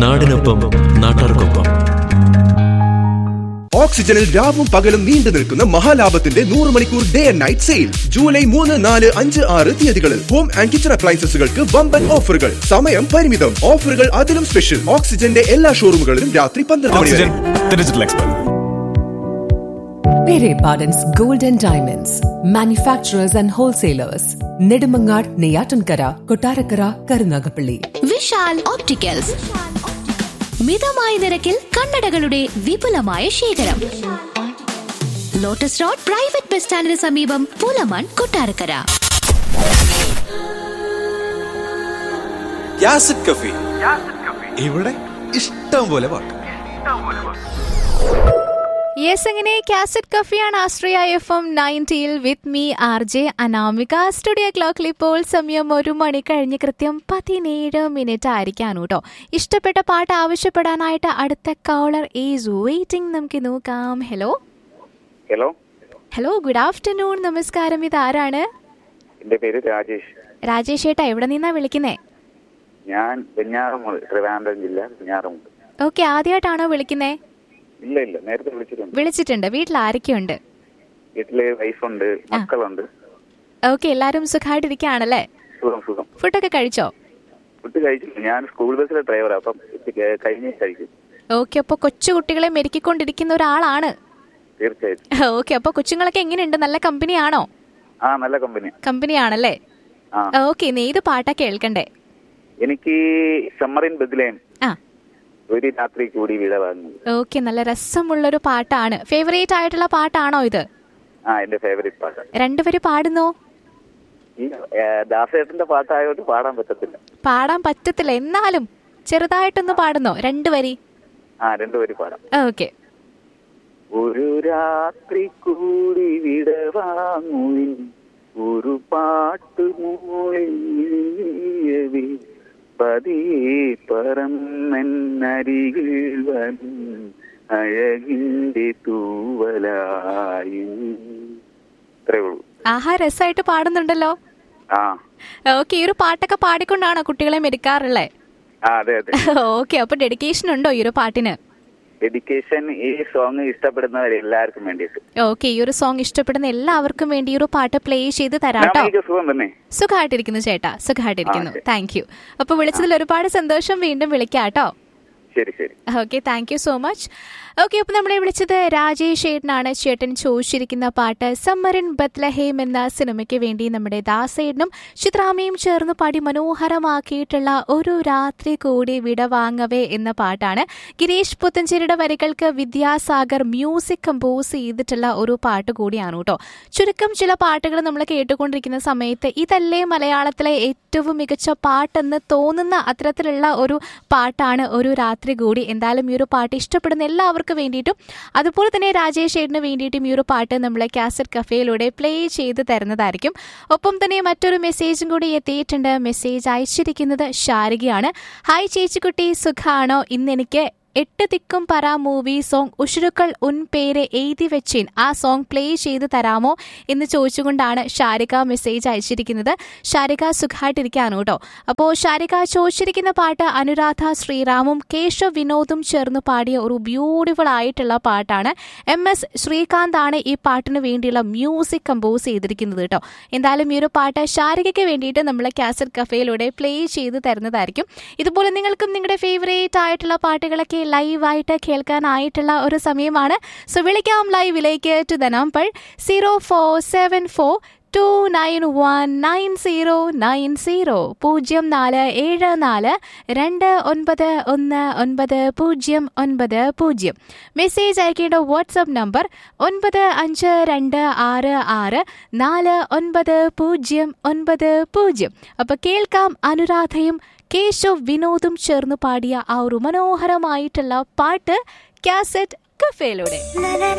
നാടിനൊപ്പം നാട്ടാർക്കൊപ്പം ഓക്സിജനിൽ രാവും പകലും നീണ്ടു നിൽക്കുന്ന മഹാലാഭത്തിന്റെ നൂറ് മണിക്കൂർ day and night sale July മൂന്ന് നാല് അഞ്ച് ആറ് തീയതികളിൽ ഹോം ആൻഡ് കിച്ചൺ അപ്ലയൻസസുകൾക്ക് വമ്പൻ ഓഫറുകൾ സമയം പരിമിതം ഓഫറുകൾ അതിലും സ്പെഷ്യൽ ഓക്സിജന്റെ എല്ലാ ഷോറൂമുകളിലും രാത്രി പന്ത്രണ്ട് മണി വരെ oxygen digital expert Pere Pardon's Gold and Diamonds, manufacturers and wholesalers, Nedumangad, Neyatankara, Kotarakara, Karunagapalli. Vishal opticals മിതമായ നിരക്കിൽ കണ്ണടകളുടെ വിപുലമായ ശേഖരം ലോട്ടസ് റോഡ് പ്രൈവറ്റ് ബസ് സ്റ്റാൻഡിന് സമീപം പുലമൺ കൊട്ടാരക്കര യാസിഡ് കഫി ഇവിടെ ഇഷ്ടം പോലെ പാട്ട് യെസ് അങ്ങനെ കാസറ്റ് കഫിയാണ് ആശ്രയ എഫ് എം നയൻറ്റിയിൽ with me R J Anamika studio ക്ലോക്കിൽ ഇപ്പോൾ സമയം ഒരു മണി കഴിഞ്ഞ് കൃത്യം പതിനേഴ് മിനിറ്റ് ആയിരിക്കാണ് കേട്ടോ ഇഷ്ടപ്പെട്ട പാട്ട് ആവശ്യപ്പെടാനായിട്ട് അടുത്ത കോളർ ഈസ് വെയിറ്റിംഗ് നമുക്ക് നോക്കാം hello hello hello good afternoon നമസ്കാരം ഇത് ആരാണ് എന്റെ പേര് രാജേഷ് രാജേഷ് ഏട്ടാ എവിടെ നിന്നാ വിളിക്കുന്നേ ഞാൻ വെഞ്ഞാറമൂട് ട്രിവാൻഡ്രം ജില്ല വെഞ്ഞാറമൂട് ഓക്കെ ആദ്യമായിട്ടാണോ വിളിക്കുന്നേ ഇല്ല ഇല്ല നേരത്തെ വിളിച്ചിട്ടുണ്ട് വിളിച്ചിട്ടുണ്ട് വീട്ടിൽ ആരൊക്കെയുണ്ട് വീട്ടില് വൈഫുണ്ട് മക്കളുണ്ട് ഓക്കെ എല്ലാവരും സുഖമായിട്ടിരിക്കുകയാണല്ലേ സുഖം സുഖം ഫുഡൊക്കെ കഴിച്ചോ ഫുഡ് കഴിച്ചില്ല ഞാൻ സ്കൂൾ ബസ്സിലെ ഡ്രൈവറാ അപ്പം ഉച്ചയ്ക്ക് കഴിഞ്ഞേ കഴിക്കും ഓക്കെ അപ്പോൾ കൊച്ചു കുട്ടികളെ മെരുക്കിക്കൊണ്ടിരിക്കുന്ന ഒരാളാണ് തീർച്ചയായിട്ടും ഓക്കെ അപ്പോൾ കൊച്ചുങ്ങളൊക്കെ എങ്ങനെയുണ്ട് നല്ല കമ്പനിയാണോ ആ നല്ല കമ്പനി കമ്പനിയാണല്ലേ ആ ഓക്കെ നീ ഏത് പാട്ടാ കേൾക്കണ്ടേ എനിക്ക് സമ്മറിൻ ബദ്ലേം ആ ഒരു രാത്രി കൂടി വിട വാങ്ങി ഓക്കെ നല്ല രസമുള്ളൊരു പാട്ടാണ് ഫേവറേറ്റ് ആയിട്ടുള്ള പാട്ടാണോ ഇത് ആ എന്റെ ഫേവറേറ്റ് പാട്ട് രണ്ടുപേര് പാടുന്നോ ഈ ഏ, ദാസേട്ടന്റെ പാട്ടായോട്ട് പാടാൻ പറ്റത്തില്ല പാടാൻ പറ്റത്തില്ല എന്നാലും ചെറുതായിട്ടൊന്ന് പാടുന്നോ രണ്ടു വരി ആ രണ്ടുപേരും പാടാം ഓക്കെ ഒരു രാത്രി കൂടി വിട വാങ്ങുവിൻ ഒരു പാട്ട് മൂളിയവി പതിയെ പറന്നരികിൽ വരും അഴകിന്റെ തൂവലായി ഇത്രേ ഉള്ളൂ ആഹാ രസമായിട്ട് പാടുന്നുണ്ടല്ലോ ആ ഓക്കെ ഈ ഒരു പാട്ടൊക്കെ പാടിക്കൊണ്ടാണോ കുട്ടികളെ മെരുക്കാറുള്ളത് ആ അതെ അതെ ഓക്കെ അപ്പൊ ഡെഡിക്കേഷൻ ഉണ്ടോ ഈ ഒരു പാട്ടിന് ഡെഡിക്കേഷൻ ഈ സോങ് ഇഷ്ടപ്പെടുന്നവർ എല്ലാവർക്കും വേണ്ടിയിട്ട് ഓക്കെ ഈ ഒരു സോങ് ഇഷ്ടപ്പെടുന്ന എല്ലാവർക്കും വേണ്ടി ഈ ഒരു പാട്ട് പ്ലേ ചെയ്ത് തരാട്ടോ നമുക്ക് സുഖം തന്നെ സുഖമായിട്ടിരിക്കുന്നു ചേട്ടാ സുഖമായിട്ടിരിക്കുന്നു ആ, ശരി. താങ്ക് യു അപ്പൊ വിളിച്ചതിൽ ഒരുപാട് സന്തോഷം വീണ്ടും വിളിക്കാട്ടോ ശരി ശരി okay thank you so much okay അപ്പൊ നമ്മളെ വിളിച്ചത് രാജേഷ് ചേട്ടനാണ് ചേട്ടൻ ചോദിച്ചിരിക്കുന്ന പാട്ട് സമ്മറിൻ ബത്ലഹേം എന്ന സിനിമയ്ക്ക് വേണ്ടി നമ്മുടെ ദാസേട്ടനും ചിത്രാമയും ചേർന്ന് പാടി മനോഹരമാക്കിയിട്ടുള്ള ഒരു രാത്രി കൂടി വിട വാങ്ങവേ എന്ന പാട്ടാണ് ഗിരീഷ് പുത്തഞ്ചേരിയുടെ വരികൾക്ക് വിദ്യാസാഗർ മ്യൂസിക് കമ്പോസ് ചെയ്തിട്ടുള്ള ഒരു പാട്ട് കൂടിയാണ് കേട്ടോ ചുരുക്കം ചില പാട്ടുകൾ നമ്മൾ കേട്ടുകൊണ്ടിരിക്കുന്ന സമയത്ത് ഇതല്ലേ മലയാളത്തിലെ ഏറ്റവും മികച്ച പാട്ടെന്ന് തോന്നുന്ന അത്തരത്തിലുള്ള ഒരു പാട്ടാണ് ഒരു രാത്രി കൂടി എന്തായാലും ഈ ഒരു പാട്ട് ഇഷ്ടപ്പെടുന്ന എല്ലാവർക്കും വേണ്ടിയിട്ടും അതുപോലെ തന്നെ രാജേഷ് ഏടിന് വേണ്ടിയിട്ടും ഈ ഒരു പാട്ട് നമ്മൾ കാസറ്റ് കഫേയിലൂടെ പ്ലേ ചെയ്ത് തരുന്നതായിരിക്കും ഒപ്പം തന്നെ മറ്റൊരു മെസ്സേജും കൂടി എത്തിയിട്ടുണ്ട് മെസ്സേജ് അയച്ചിരിക്കുന്നത് ശാരികയാണ് ഹായ് ചേച്ചിക്കുട്ടി സുഖാണോ ഇന്ന് എനിക്ക് എട്ട് തിക്കും പറ മൂവി സോങ് ഉഷുരുക്കൾ ഉൻ പേര് എഴുതി വെച്ചേൻ ആ സോങ് പ്ലേ ചെയ്ത് തരാമോ എന്ന് ചോദിച്ചുകൊണ്ടാണ് ഷാരിക മെസ്സേജ് അയച്ചിരിക്കുന്നത് ഷാരിക സുഖമായിട്ടിരിക്കുകയാണ് കേട്ടോ അപ്പോൾ ഷാരിക ചോദിച്ചിരിക്കുന്ന പാട്ട് അനുരാധ ശ്രീറാമും കേശവ് വിനോദും ചേർന്ന് പാടിയ ഒരു ബ്യൂട്ടിഫുൾ ആയിട്ടുള്ള പാട്ടാണ് എം എസ് ശ്രീകാന്ത് ആണ് ഈ പാട്ടിന് വേണ്ടിയുള്ള മ്യൂസിക് കമ്പോസ് ചെയ്തിരിക്കുന്നത് കേട്ടോ എന്തായാലും ഈ ഒരു പാട്ട് ഷാരികയ്ക്ക് വേണ്ടിയിട്ട് നമ്മൾ കാസറ്റ് കഫേയിലൂടെ പ്ലേ ചെയ്ത് തരുന്നതായിരിക്കും ഇതുപോലെ നിങ്ങൾക്കും നിങ്ങളുടെ ഫേവറേറ്റ് ആയിട്ടുള്ള പാട്ടുകളൊക്കെ ലൈവായിട്ട് കേൾക്കാനായിട്ടുള്ള ഒരു സമയമാണ് സോ വിളിക്കാം ലൈവിലേക്ക് to the number zero four seven four two nine one nine zero nine zero പൂജ്യം നാല് ഏഴ് നാല് രണ്ട് ഒൻപത് ഒന്ന് ഒൻപത് പൂജ്യം ഒൻപത് പൂജ്യം മെസ്സേജ് അയക്കേണ്ട വാട്സപ്പ് നമ്പർ ഒൻപത് അഞ്ച് രണ്ട് ആറ് ആറ് നാല് ഒൻപത് പൂജ്യം ഒൻപത് പൂജ്യം അപ്പോൾ കേൾക്കാം അനുരാധയും കേശവ് വിനോദും ചേർന്ന് പാടിയ ആ ഒരു മനോഹരമായിട്ടുള്ള പാട്ട് കാസറ്റ് കഫേയിലൂടെ